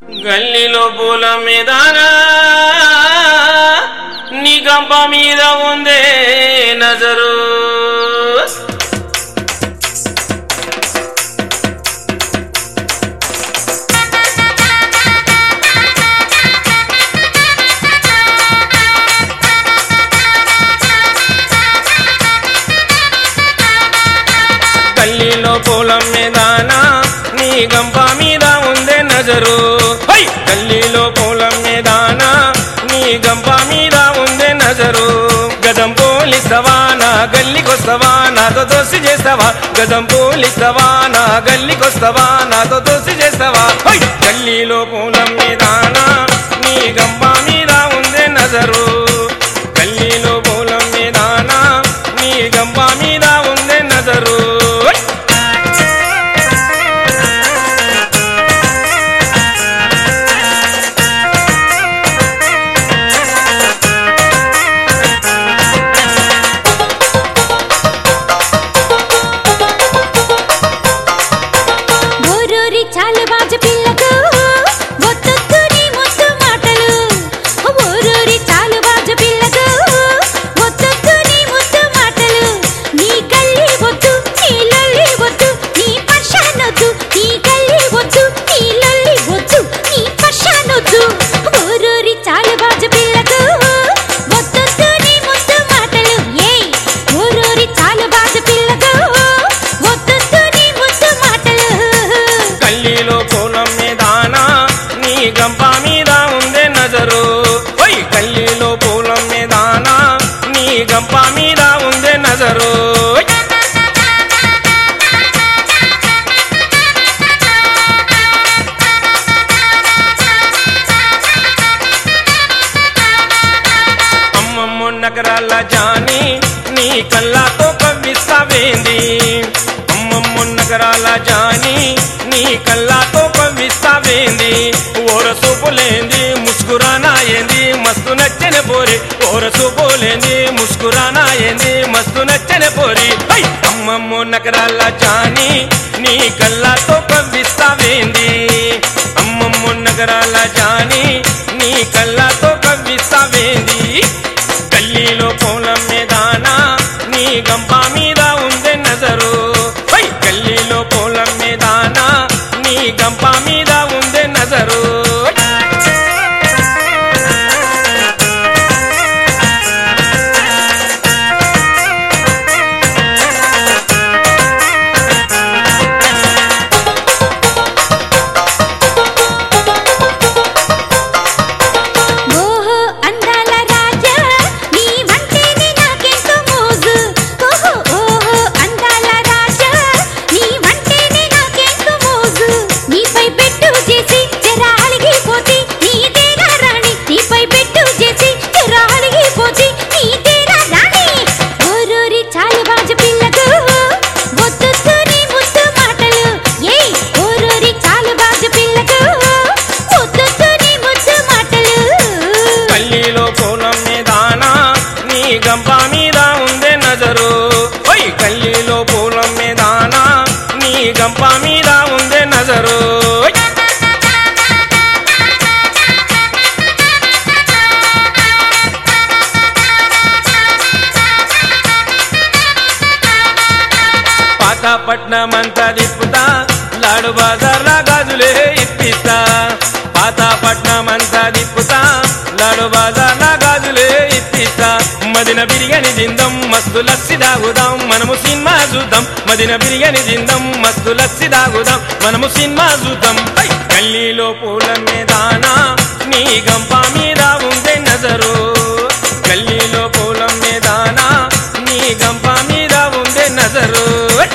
గల్లీలో పూల మీదానా నీ గంప మీద ఉందే నజరు గల్లీలో పూలం మీదానా నీ గంప మీద ఉందే నజరు హై! గల్లీలో పూలం మీదానా నీ గంప మీద ఉందే నజరు గదం పోలిస్తావా నా గల్లీకొస్తావా నాతో దోసి చేస్తావా గదం పోలిస్తావా నా గల్లీకొస్తావా నాతో దోసి చేస్తావా హై! గల్లీలో పూలం మీదానా నీ గంప మీద ఉందే నజరు గల్లీలో పూలం మీదానా నీ గంప మీద ఉందే నజరు హై! ఓరూరి చాలుబాజు పిల్లకు ఒత్తొత్తు నీ ముద్దు మాటలు ఓరూరి చాలుబాజు పిల్లకు ఒత్తొత్తు నీ ముద్దు మాటలు నీ గల్లి వద్దు నీ లొల్లి వద్దు నీ పర్షానొద్దు నీ గల్లి వద్దు నీ లొల్లి వద్దు నీ పర్షానొద్దు ఓరూరి చాలుబాజు పిల్లకు ఒత్తొత్తు నీ ముద్దు మాటలు ఏయ్ ఓరూరి చాలుబాజు పిల్లకు ఒత్తొత్తు నీ ముద్దు మాటలు కల్లీలో పూలం మీదానా నీ గంప మీద ఉందే నజరు ఓయ్ కల్లీలో పూలం మీదానా నీ గంప మీద ఉందే నజరు ఓయ్! అమ్మమ్మ నగరాల జాని నీ కళ్ళతో కవ్విస్తావేంది అమ్మమ్మ నగరాల జాని నీ కళ్ళతో కవ్విస్తావేంది ఓర సూపులేంది ముస్కురానాయేంది మస్తు నచ్చని పోరి ఓర సూపులేంది ముస్కురానాయేంది మస్తు నచ్చని పోరి హై! అమ్మమ్మ నగరాల జాని నీ కళ్ళతో కవ్విస్తావేంది అమ్మమ్మ నగరాల జాని నీ కళ్ళతో కవ్విస్తావేంది గల్లీలో పూలం మీదానా నీ గంప మీద ఉందే నజరు హై! గల్లీలో పూలం మీదానా నీ గంప మీద ఉందే నజరు ఓహో అందాల రాజా నీ వంటేనే నాకెంతో మోజు ఓహో ఓహో అందాల రాజా నీ వంటేనే నాకెంతో మోజు నీపై పెట్టు చేసి జరా అలిగిపోతే నీ తేరా రాణి నీపై పెట్టు చేసి జరా అలిగిపోతే నీ తేరా రాణి ఓరూరి చాలుబాజు పిల్లకు ఒత్తొత్తు నీ ముద్దు మాటలు ఏయ్ ఓరూరి చాలుబాజు పిల్లకు ఒత్తొత్తు నీ ముద్దు మాటలు కల్లీలో పూలం మీదానా నీ గంప మీద ఉందే నజరు ఓయ్ కల్లీలో పూలం మీదానా నీ గంప మీద ఉందే నజరు ఓయ్! పాతపట్నం అంతా తిప్పుతా లాడు బజార్ల గాజులే ఇప్పిస్తా పాతపట్నం అంతా తిప్పుతా లాడు బజార్ల గాజులే ఇప్పిస్తా మదిన బిర్యానీ తిందాం మస్తు లస్సి దాగుదాం మనము సినిమా చూద్దాం మదిన బిర్యానీ తిందాం మస్తు లస్సి దాగుదాం మనము సినిమా చూద్దాం హై! గల్లీలో పూల మీదానా నీ గంప మీద ఉందే నజరు గల్లీలో పూలం మీదానా నీ గంప మీద ఉందే నజరు హై!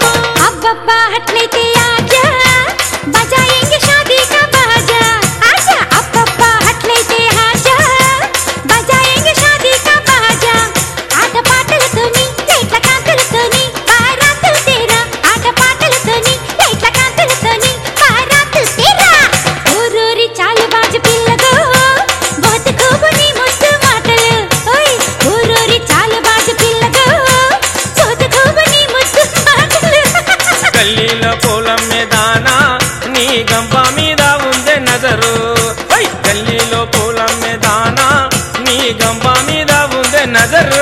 అబ్బబ్బా అట్లయితే ఆజా బజాయేంగే షాదీ కా బాజా ఆజా నజరు